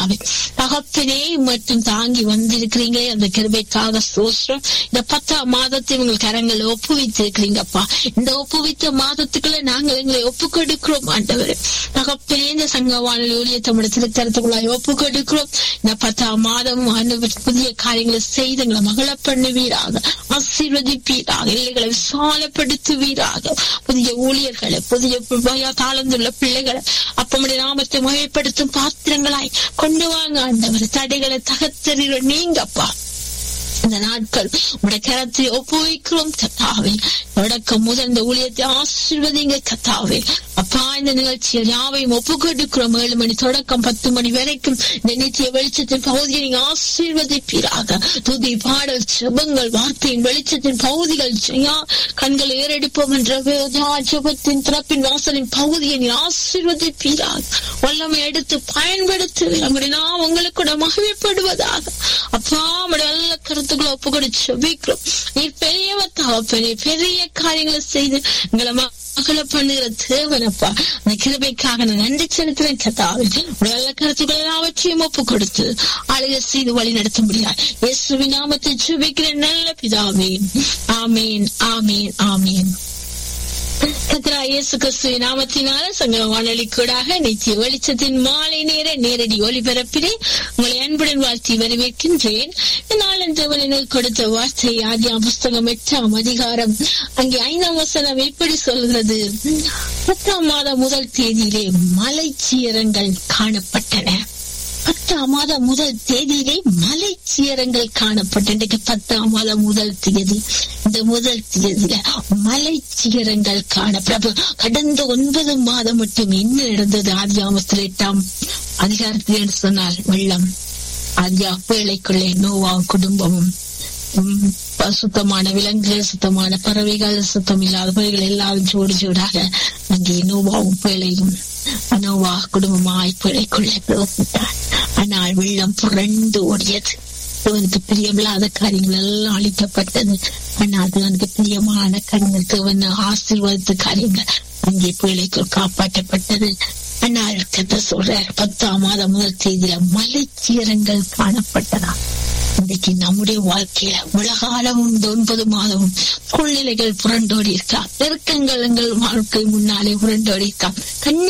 கத்தாவே தகப்பனே மட்டும் தாங்கி வந்திருக்கிறீங்களே அந்த கிருபைக்காக சோஸ்ரம் இந்த பத்தாம் மாதத்தை உங்கள் கரங்களை ஒப்புவித்திருக்கிறீங்கப்பா இந்த ஒப்புவித்த மாதத்துக்குள்ள நாங்கள் எங்களை ஒப்பு கொடுக்கிறோம் ஆண்டவர் தகப்பனே இந்த சங்கவான ஊழியத்தை நம்முடைய திருத்தரத்துக்குள்ளாய் ஒப்பு கொடுக்கிறோம் இந்த பத்தாம் மாதம் ஆண்டவர் புதிய காரியங்களை செய்து எங்களை மகள பண்ணுவீராக ஆசீர்வதிப்பீராக இல்லைகளை விசாலப்படுத்துவீராக புதிய ஊழியர்களை புதிய தாளந்துள்ள பிள்ளைகளை அப்பமுடைய நாமத்தை மகிழ்ப்படுத்தும் பாத்திரங்களாய் கொண்டு வாங்க ஆண்டவர் தடைகளை தகத்தறிற நீங்கப்பா இந்த நாட்கள் உடைய கரத்தை ஒப்புவிக்கிறோம் கத்தாவே தொடக்கம் முதல் இந்த ஊழியத்தை ஆசிர்வதிங்க கத்தாவே அப்பா இந்த நிகழ்ச்சியை யாவையும் ஒப்பு கொடுக்கிறோம் ஏழு மணி தொடக்கம் பத்து மணி வரைக்கும் இந்த நித்திய வெளிச்சத்தின் பகுதியை நீங்க ஆசீர்வதிப்பீராக துதி பாடல் செபங்கள் வார்த்தையின் வெளிச்சத்தின் பகுதிகள் ஜெயா கண்களை ஏறெடுப்போம் என்ற ஜபத்தின் திறப்பின் வாசலின் பகுதியை நீ ஆசீர்வதிப்பீராக வல்லமை எடுத்து பயன்படுத்து நம்முடைய நாம் உங்களுக்கு கூட மகிழ்ப்படுவதாக அப்பா நம்முடைய நல்ல கருத்துக்களை ஒப்பு கொடுத்து வைக்கிறோம் நீ பெரியவர் தகப்பனே பெரிய காரியங்களை செய்து எங்களை மகளை பண்ணுகிற தேவனப்பா அந்த கிருபைக்காக நான் நன்றி செலுத்துறேன் கதாவே நல்ல கருத்துக்களை எல்லாவற்றையும் ஒப்பு கொடுத்து அழக செய்து வழி நடத்த முடியாது இயேசுவின் நாமத்தை சுபிக்கிறேன் நல்ல பிதாவே ஆமீன் ஆமீன் ஆமீன் கத்ரா இயேசு கிறிஸ்துவ நாமத்தினால சங்க வானொலி கூடாக நித்திய வெளிச்சத்தின் மாலை நேர நேரடி ஒளிபரப்பிலே உங்களை அன்புடன் வாழ்த்தி வரவேற்கின்றேன் நாளன் தேவனில் கொடுத்த வார்த்தை ஆதியா புஸ்தகம் எட்டாம் அதிகாரம் அங்கே ஐந்தாம் வசனம் எப்படி சொல்கிறது பத்தாம் மாதம் முதல் தேதியிலே மலைச்சீரங்கள் காணப்பட்டன பத்தாம் மாதம் முதல் தேதியிலே மலை சீரங்கள் காணப்பட்ட இன்றைக்கு பத்தாம் மாதம் முதல் தேதி இந்த முதல் தேதியில மலை சீரங்கள் காணப்பட கடந்த ஒன்பது மாதம் மட்டும் என்ன நடந்தது ஆதியாமத்தில் எட்டாம் அதிகாரத்தில் சொன்னால் வெள்ளம் ஆதியா பேழைக்குள்ளே நோவா குடும்பமும் சுத்தமான விலங்குகள் சுத்தமான பறவைகள் சுத்தம் இல்லாதவர்கள் எல்லாரும் ஜோடி ஜோடாக அங்கே நோவாவும் பேழையும் நோவா குடும்பமாய் பிழைக்குள்ளே பிரவசித்தார் ஆனால் வெள்ளம் புரண்டு ஓடியது தேவனுக்கு பிரியமில்லாத காரியங்கள் எல்லாம் அளிக்கப்பட்டது ஆனால் தேவனுக்கு பிரியமான காரியங்கள் தேவன் ஆசீர்வாதத்து காரியங்கள் அங்கே பிள்ளைக்குள் காப்பாற்றப்பட்டது ஆனால் கத்த சொல்ற பத்தாம் மாதம் முதல் தேதியில மலைச்சீரங்கள் காணப்பட்டதா இன்றைக்கு நம்முடைய வாழ்க்கையில உலகாலமும் இந்த ஒன்பது மாதமும் சூழ்நிலைகள் புரண்டோடி இருக்கா நெருக்கங்கள் எங்கள் வாழ்க்கை முன்னாலே புரண்டோடி இருக்கா கண்ணீர்